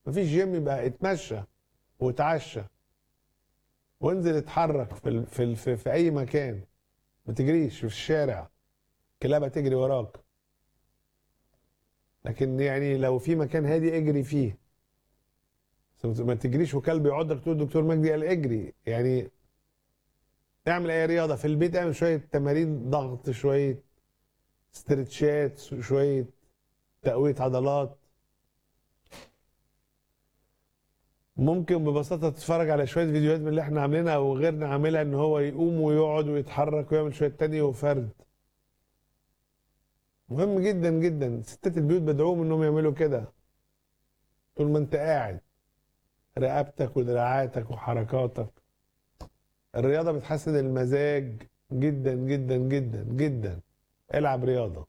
مفيش جيم يبقى اتمشى وتعشى وانزل اتحرك في ال... في ال... في, في اي مكان ما تجريش في الشارع كلابه تجري وراك لكن يعني لو في مكان هادي اجري فيه بس ما تجريش وكلب يعضك تقول دكتور مجدي قال اجري يعني اعمل اي رياضه في البيت اعمل شويه تمارين ضغط شويه استرتشات شويه تقويه عضلات ممكن ببساطه تتفرج على شويه فيديوهات من اللي احنا عاملينها او غيرنا عاملها ان هو يقوم ويقعد ويتحرك ويعمل شويه تانية وفرد مهم جدا جدا ستات البيوت بدعوهم انهم يعملوا كده طول ما انت قاعد رقبتك ودراعاتك وحركاتك الرياضة بتحسن المزاج جدا جدا جدا جدا العب رياضة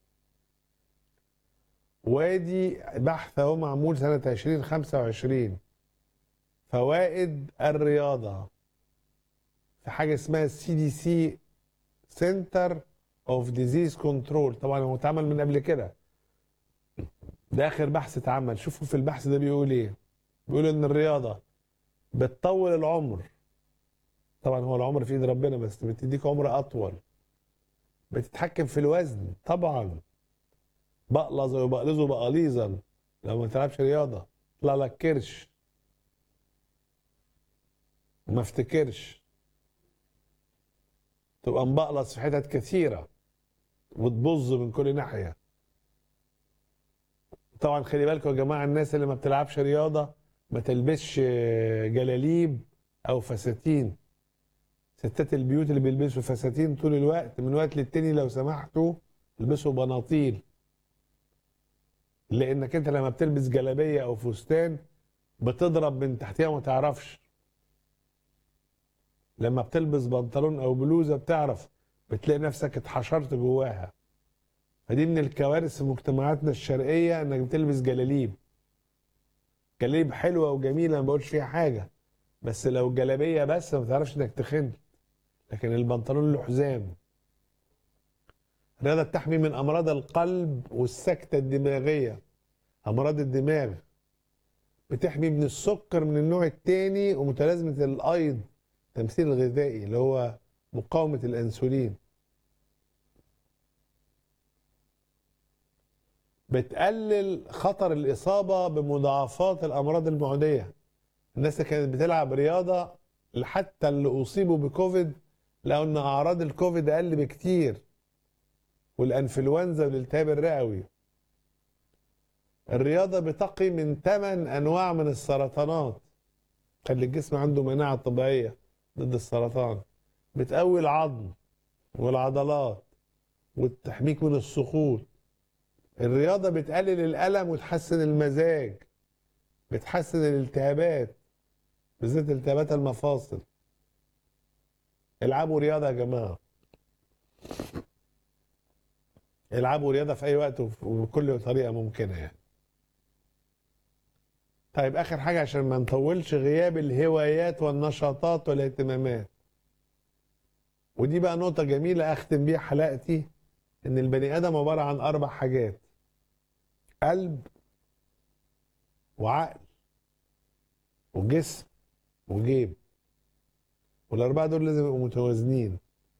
وادي بحث اهو معمول سنة 2025 فوائد الرياضة في حاجة اسمها السي دي سي سنتر اوف ديزيز كنترول طبعا هو اتعمل من قبل كده ده اخر بحث اتعمل شوفوا في البحث ده بيقول ايه بيقول ان الرياضة بتطول العمر طبعا هو العمر في ايد ربنا بس بتديك عمر اطول بتتحكم في الوزن طبعا بقلظ وبقلظه بقليظا لو ما تلعبش رياضه يطلع لك كرش وما افتكرش تبقى مبقلص في حتت كثيره وتبظ من كل ناحيه طبعا خلي بالكم يا جماعه الناس اللي ما بتلعبش رياضه ما تلبسش جلاليب او فساتين ستات البيوت اللي بيلبسوا فساتين طول الوقت من وقت للتاني لو سمحتوا البسوا بناطيل لانك انت لما بتلبس جلابيه او فستان بتضرب من تحتها وما تعرفش لما بتلبس بنطلون او بلوزه بتعرف بتلاقي نفسك اتحشرت جواها فدي من الكوارث في مجتمعاتنا الشرقيه انك بتلبس جلاليب جلاليب حلوه وجميله ما بقولش فيها حاجه بس لو الجلابيه بس ما تعرفش انك تخن لكن البنطلون له حزام الرياضه بتحمي من امراض القلب والسكته الدماغيه امراض الدماغ بتحمي من السكر من النوع الثاني ومتلازمه الايض التمثيل الغذائي اللي هو مقاومه الانسولين بتقلل خطر الاصابه بمضاعفات الامراض المعديه الناس اللي كانت بتلعب رياضه حتى اللي اصيبوا بكوفيد لقوا ان اعراض الكوفيد اقل بكتير والانفلونزا والالتهاب الرئوي الرياضه بتقي من ثمان انواع من السرطانات خلي الجسم عنده مناعه طبيعيه ضد السرطان بتقوي العظم والعضلات وتحميك من السقوط الرياضه بتقلل الالم وتحسن المزاج بتحسن الالتهابات بالذات التهابات المفاصل العبوا رياضه يا جماعه العبوا رياضه في اي وقت وبكل طريقه ممكنه يعني طيب اخر حاجه عشان ما نطولش غياب الهوايات والنشاطات والاهتمامات ودي بقى نقطة جميلة أختم بيها حلقتي إن البني آدم عبارة عن أربع حاجات قلب وعقل وجسم وجيب والأربعة دول لازم يبقوا متوازنين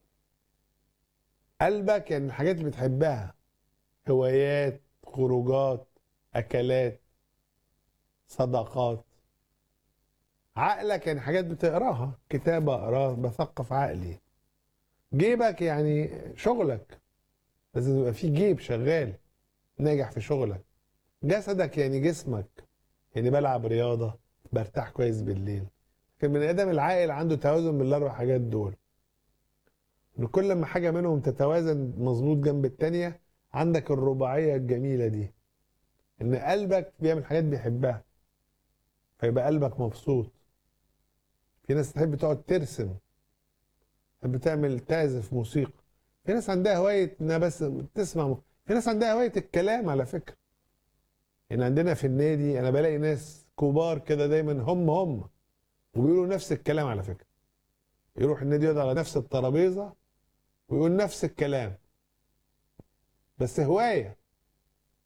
قلبك يعني الحاجات اللي بتحبها هوايات خروجات أكلات صداقات عقلك يعني حاجات بتقراها كتاب اقراه بثقف عقلي جيبك يعني شغلك لازم يبقى في جيب شغال ناجح في شغلك جسدك يعني جسمك يعني بلعب رياضة برتاح كويس بالليل لكن البني ادم العاقل عنده توازن بين الاربع حاجات دول ان كل ما حاجة منهم تتوازن مظبوط جنب التانية عندك الرباعية الجميلة دي ان قلبك بيعمل حاجات بيحبها فيبقى قلبك مبسوط في ناس تحب تقعد ترسم تحب تعمل تعزف موسيقى في ناس عندها هواية انها بس تسمع م... في ناس عندها هواية الكلام على فكرة يعني عندنا في النادي انا بلاقي ناس كبار كده دايما هم هم وبيقولوا نفس الكلام على فكرة يروح النادي يقعد على نفس الترابيزة ويقول نفس الكلام بس هواية